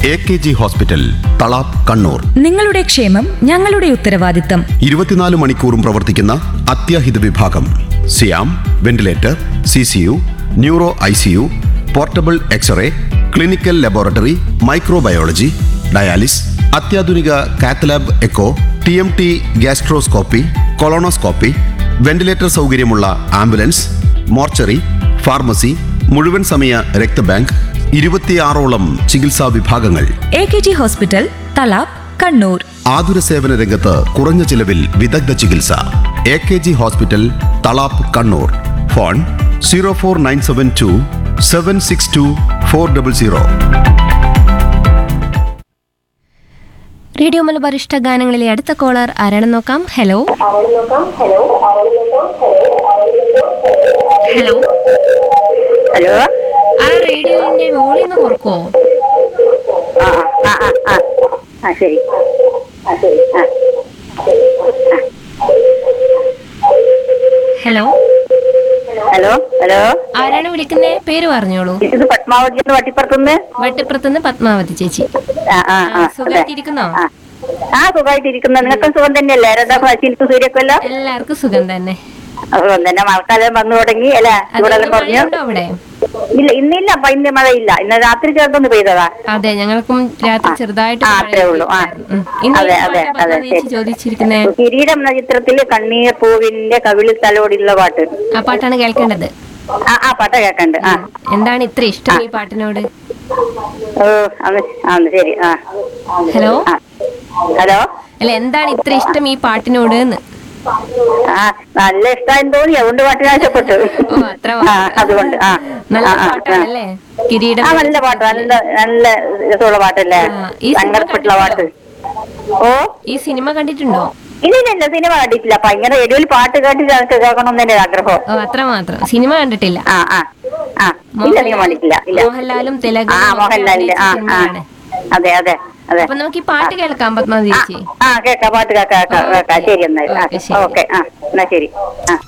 A K G hospital Thalap Kannur നിങ്ങളുടെ ക്ഷേമം ഞങ്ങളുടെ ഉത്തരവാദിത്തം ഇരുപത്തിനാല് മണിക്കൂറും പ്രവർത്തിക്കുന്ന അത്യാഹിത വിഭാഗം സിയാം ventilator C C U neuro I C U portable x-ray clinical laboratory microbiology dialysis അത്യാധുനിക cath lab echo T M T gastroscopy colonoscopy ventilator സൗകര്യമുള്ള ആംബുലൻസ് മോർച്ചറി ഫാർമസി മുഴുവൻ സമയ രക്തബാങ്ക് ഇരുപത്തിയാറോളം ചികിത്സാ വിഭാഗങ്ങൾ A K G hospital Thalap Kannur ആതുര സേവന രംഗത്ത് കുറഞ്ഞ ചിലവിൽ വിദഗ്ധ ചികിത്സ A K G hospital Thalap Kannur phone zero four nine seven two seven six two four double zero radio Malabar ഇഷ്ട ഗാനങ്ങളിലെ അടുത്ത കോളർ ആരാണെന്ന് നോക്കാം ഹലോ ഹലോ ഹലോ ആ റേഡിയോന്റെ വോളിയം ഒന്ന് കുറക്കോ ആ ആ ആ ആ ആ ശരി ആ ശരി ആ ഹലോ ഹലോ ഹലോ ആരാണ് വിളിക്കുന്നേ പേര് പറഞ്ഞോളൂ ഇത് പത്മാവതി എന്ന് വട്ടിപ്പുറത്തുനിന്ന് വട്ടിപ്പുറത്തുനിന്ന് പത്മാവതി ചേച്ചി ആ ആ ആ അതെ. സുഖമായിട്ടിരിക്കുന്നോ ആ ആ സുഖമായിട്ടിരിക്കുന്നു നിങ്ങൾക്കും സുഖം തന്നെയല്ലേ രണ്ടാ ഫാസിലിക്ക് സൂര്യക്കല്ലോ എല്ലാവർക്കും സുഖം തന്നെ സുഖം തന്നെ മഴക്കാലം വന്നു തുടങ്ങി അല്ലേ ഇവിടെ അതൊന്നും കുറഞ്ഞു മഴയുണ്ടോ അവിടെ ഇല്ല ഇന്നില്ല അപ്പൊ ഇന്ന് മഴയില്ല ഇന്ന് രാത്രി ചേർത്തൊന്ന് പെയ്തതാ അതെ ഞങ്ങൾക്കും രാത്രി ചെറുതായിട്ട് ആ, മഴ അത്രേ ഉള്ളൂ. ആ. ഉം. ഇന്ന് അതെ, ഏത് അതെ, പാട്ടാ അതെ, പത്മാവതി ചേച്ചി ശരി. ചോദിച്ചിരിക്കുന്നേ കിരീടം എന്ന ചിത്രത്തില് കണ്ണീർ പൂവിന്റെ കവിളിൽ തലോടിയുള്ള പാട്ട് ആ പാട്ടാണ് കേൾക്കേണ്ടത് ആ ആ പാട്ട കേക്കണ്ട് ആ എന്താണ് ഇത്ര ഇഷ്ടം ഈ പാട്ടിനോട് ഓ അന്ന് ആ ഒന്ന് ശരി ആ ഹലോ ആ ഹലോ അല്ല എന്താണ് ഇത്ര ഇഷ്ടം ഈ പാട്ടിനോട് എന്ന് ആ നല്ല ഇഷ്ടമായി തോന്നി അതുകൊണ്ട് പാട്ടിന് ആവശ്യപ്പെട്ടു ഓ അത്ര ആ അതുകൊണ്ട് ആ നല്ല ആ, ആ, ആ. പാട്ടാണല്ലേ കിരീടം ആ നല്ല പാട്ട് നല്ല നല്ല രസമുള്ള പാട്ടല്ലേ ആ, ഈ സിനിമ സങ്കടപ്പെട്ടുള്ള പാട്ട് ഓ ഈ സിനിമ കണ്ടിട്ടുണ്ടോ ഇല്ല ഇല്ല ഇല്ല സിനിമ കണ്ടിട്ടില്ല അപ്പൊ ഇങ്ങനെ റേഡിയോയിൽ പാട്ട് കേട്ട് ഞങ്ങൾക്ക് കേൾക്കണം എന്ന് എന്റെ ആഗ്രഹം ഓ അത്ര മാത്രം സിനിമ കണ്ടിട്ടില്ല ആ ആ ആ ഇല്ല സിനിമ കണ്ടിട്ടില്ല ഇല്ല മോഹൻലാലും തിലകും ആ മോഹൻലാലിന്റെ ആ ആ സിനിമയാണ് അതെ അതെ അതെ അപ്പൊ നമുക്ക് ഈ പാട്ട് കേൾക്കാം പത്മാവതി ആ ചേച്ചി ആ കേക്കാം പാട്ട് കേക്കാം കേക്കാം കേക്കാം ശരി എന്നാ ഓക്കെ, ശരി. ഓക്കെ ആ എന്നാ ശരി ആ